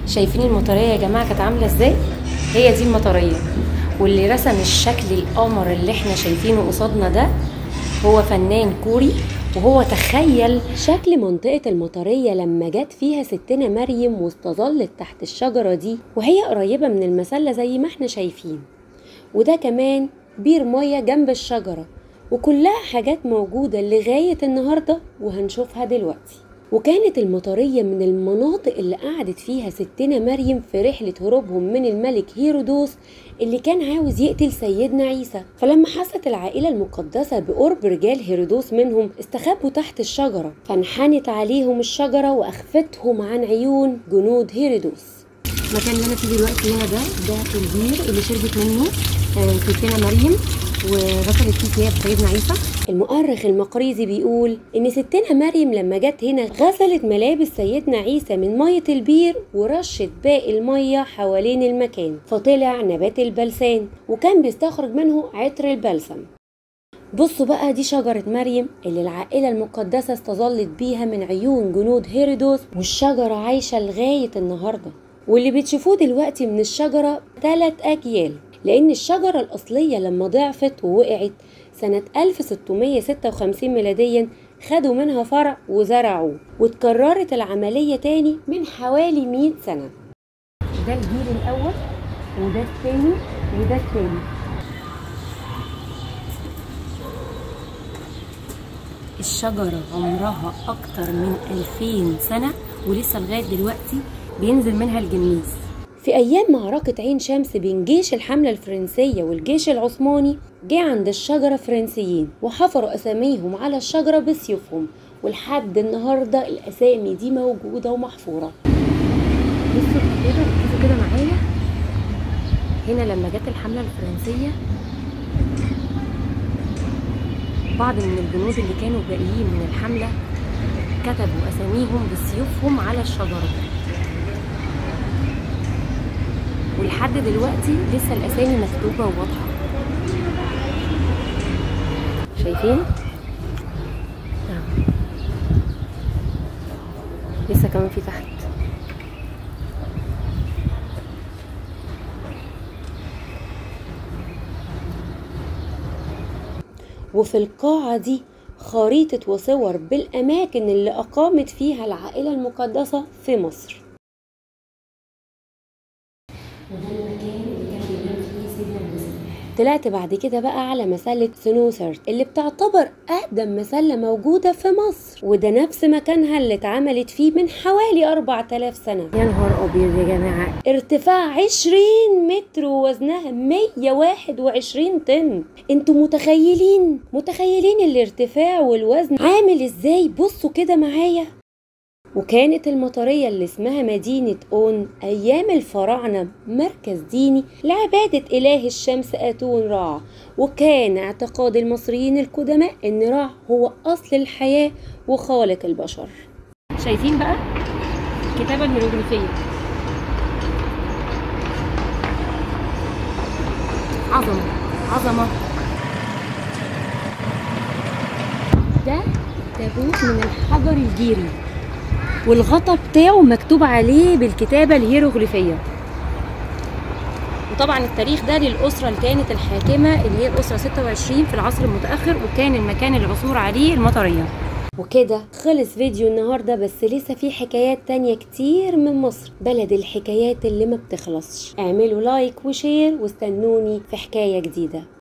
شايفين المطريه يا جماعه كانت عامله ازاي هي دي المطريه واللي رسم الشكل القمر اللي احنا شايفينه قصادنا ده هو فنان كوري وهو تخيل شكل منطقة المطرية لما جت فيها ستنا مريم واستظلت تحت الشجرة دي وهي قريبة من المسلة زي ما احنا شايفين وده كمان بير مية جنب الشجرة وكلها حاجات موجودة لغاية النهاردة وهنشوفها دلوقتي وكانت المطرية من المناطق اللي قعدت فيها ستنا مريم في رحلة هروبهم من الملك هيرودوس اللي كان عاوز يقتل سيدنا عيسى فلما حست العائلة المقدسة بقرب رجال هيرودوس منهم استخبوا تحت الشجرة فانحنت عليهم الشجرة وأخفتهم عن عيون جنود هيرودوس المكان اللي انا فيه دلوقتي هنا ده ده البير اللي شربت منه آه، ستنا مريم وغسلت فيه ثياب سيدنا عيسى المؤرخ المقريزي بيقول ان ستنا مريم لما جت هنا غسلت ملابس سيدنا عيسى من ميه البير ورشت باقي الميه حوالين المكان فطلع نبات البلسان وكان بيستخرج منه عطر البلسم بصوا بقى دي شجرة مريم اللي العائلة المقدسة استظلت بيها من عيون جنود هيرودوس والشجرة عايشة لغاية النهاردة واللي بتشوفوه دلوقتي من الشجرة تلات أجيال لأن الشجرة الأصلية لما ضعفت ووقعت سنة 1656 ميلاديا خدوا منها فرع وزرعوه واتكررت العملية تاني من حوالي 100 سنة ده الجيل الأول وده الثاني وده الثاني الشجرة عمرها أكتر من 2000 سنة ولسه لغاية دلوقتي بينزل منها الجميز في أيام معركة عين شمس بين جيش الحملة الفرنسية والجيش العثماني جه عند الشجرة فرنسيين وحفروا أساميهم على الشجرة بسيوفهم ولحد النهاردة الأسامي دي موجودة ومحفورة بصوا كده ركزوا كده معايا هنا لما جت الحملة الفرنسية بعض من الجنود اللي كانوا باقيين من الحملة كتبوا أساميهم بسيوفهم على الشجرة ولحد دلوقتي لسه الأسامي مكتوبة وواضحة شايفين؟ آه. لسه كمان في تحت وفي القاعة دي خريطة وصور بالأماكن اللي أقامت فيها العائلة المقدسة في مصر وده المكان اللي كان بينام فيه سيدنا المسيح طلعت بعد كده بقى على مسلة سنوسرت اللي بتعتبر أقدم مسلة موجودة في مصر وده نفس مكانها اللي اتعملت فيه من حوالي 4000 سنة يا نهار أبيض يا جماعة ارتفاع 20 متر ووزنها 121 طن انتوا متخيلين متخيلين الارتفاع والوزن عامل ازاي بصوا كده معايا وكانت المطرية اللي اسمها مدينة أون أيام الفراعنة مركز ديني لعبادة إله الشمس آتون رع وكان اعتقاد المصريين القدماء إن رع هو أصل الحياة وخالق البشر شايفين بقى الكتابة الهيروغليفية عظمة عظمة ده تابوت من الحجر الجيري والغطا بتاعه مكتوب عليه بالكتابة الهيروغليفية وطبعا التاريخ ده للأسرة اللي كانت الحاكمة اللي هي الأسرة 26 في العصر المتأخر وكان المكان العثور عليه المطرية وكده خلص فيديو النهاردة بس لسه في حكايات تانية كتير من مصر بلد الحكايات اللي ما بتخلصش اعملوا لايك وشير واستنوني في حكاية جديدة